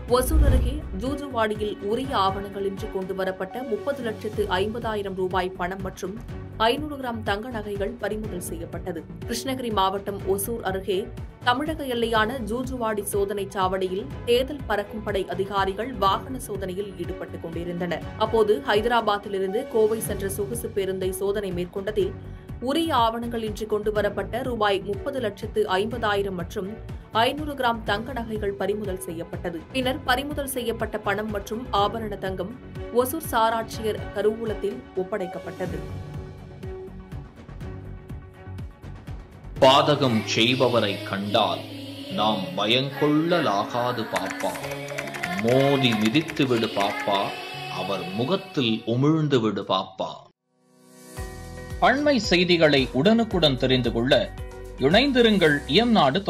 ஒசூர் அருகே ஜூஜுவாடியில் உரிய ஆவணங்களின்றி கொண்டுவரப்பட்ட முப்பது லட்சத்து ஐம்பதாயிரம் ரூபாய் பணம் மற்றும் ஐநூறு கிராம் தங்க நகைகள் பறிமுதல் செய்யப்பட்டது கிருஷ்ணகிரி மாவட்டம் ஒசூர் அருகே தமிழக எல்லையான ஜூஜுவாடி சோதனை சாவடியில் தேர்தல் பறக்கும் படை அதிகாரிகள் வாகன சோதனையில் ஈடுபட்டுக் கொண்டிருந்தனர் அப்போது ஹைதராபாத்திலிருந்து கோவை சென்ற சொகுசு பேருந்தை சோதனை மேற்கொண்டதில் உரிய ஆவணங்கள் இன்றி கொண்டுவரப்பட்ட ரூபாய் முப்பது லட்சத்து ஐம்பதாயிரம் மற்றும் ஐநூறு கிராம் தங்க நகைகள் பறிமுதல் செய்யப்பட்டது பின்னர் பறிமுதல் செய்யப்பட்ட பணம் மற்றும் ஆபரண தங்கம் ஒசூர் சாராட்சியர் கருவூலத்தில் ஒப்படைக்கப்பட்டது பாதகம் செய்பவரை கண்டால் நாம் பயங்கொள்ளலாகாது பாப்பா மோதி மிதித்து விடு பாப்பா அவர் முகத்தில் உமிழ்ந்து விடு பாப்பா அண்மை செய்திகளை உடனுக்குடன் தெரிந்து கொள்ள இணைந்திருங்கள் இயம்நாடு